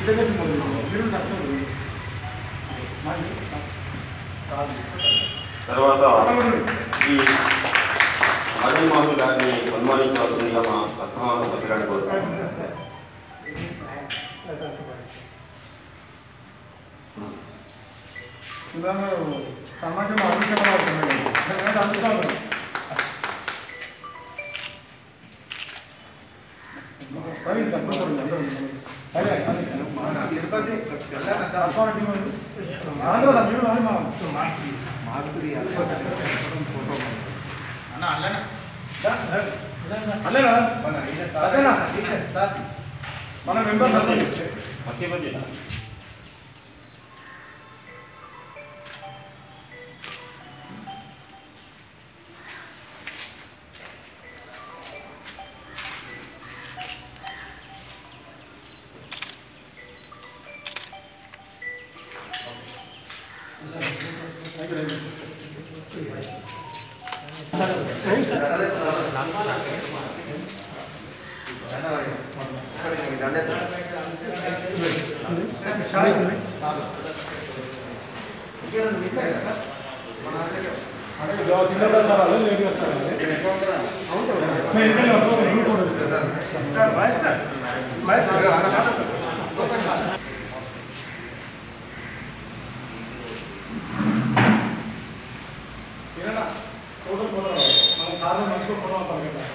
తర్వాత ఈ మదన్ మోహన్ గారిని సన్మానించవలసిందిగా మా సత్యనారాయణ సభ్యులని కోరుతున్నాను సమాజం ఆలోచన అవుతుంది ప్రవీణ్ తప్పకుండా అందరూ అదే ఆంధ్ర సభ్యుడు కానీ మా అల్లేనా అదేనా మన మెంబర్ మసీబత్ సింగర్ సార్ వాళ్ళు లేట్ చేస్తారు నేను ఇక్కడ ఒక గ్రూప్ ఫోటో ఏనా ఫోటో ఫోటో మన సార్ మంచిగా ఫోటో అవుతాం కదా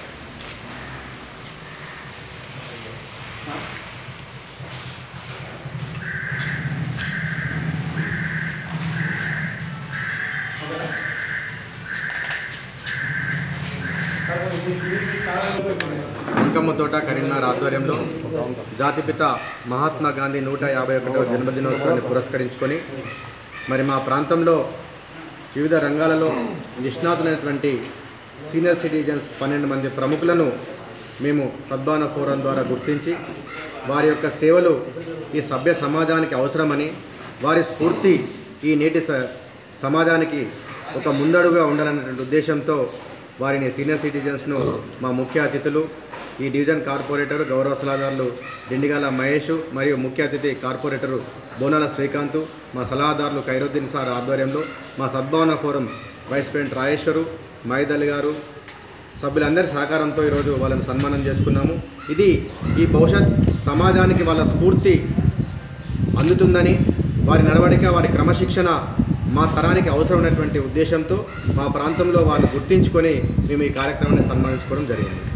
అంకమ్మ తోట కరీంనగర్ ఆధ్వర్యంలో జాతిపిత మహాత్మా గాంధీ నూట యాభై ఒకటవ జన్మదినోత్సవాన్ని పురస్కరించుకొని మరి మా ప్రాంతంలో వివిధ రంగాలలో నిష్ణాతులైనటువంటి సీనియర్ సిటిజన్స్ పన్నెండు మంది ప్రముఖులను మేము సద్భావన ఫోరం ద్వారా గుర్తించి వారి యొక్క సేవలు ఈ సభ్య సమాజానికి అవసరమని వారి స్ఫూర్తి ఈ నేటి స సమాజానికి ఒక ముందడుగా ఉండాలనేటువంటి ఉద్దేశంతో వారిని సీనియర్ సిటిజన్స్ను మా ముఖ్య అతిథులు ఈ డివిజన్ కార్పొరేటర్ గౌరవ సలహాదారులు దిండిగాల మహేష్ మరియు ముఖ్య అతిథి కార్పొరేటరు బోనాల శ్రీకాంత్ మా సలహాదారులు ఖైరుద్దీన్ సార్ ఆధ్వర్యంలో మా Sadbhavana forum vice president Rajeshwar Maidal గారు సభ్యులందరి సహకారంతో ఈరోజు వాళ్ళని సన్మానం చేసుకున్నాము ఇది ఈ భవిష్యత్ సమాజానికి వాళ్ళ స్ఫూర్తి అందుతుందని వారి నడవడిక వారి క్రమశిక్షణ మా తరానికి అవసరమైనటువంటి ఉద్దేశంతో మా ప్రాంతంలో వారిని గుర్తించుకొని మేము ఈ కార్యక్రమాన్ని సన్మానించుకోవడం జరిగింది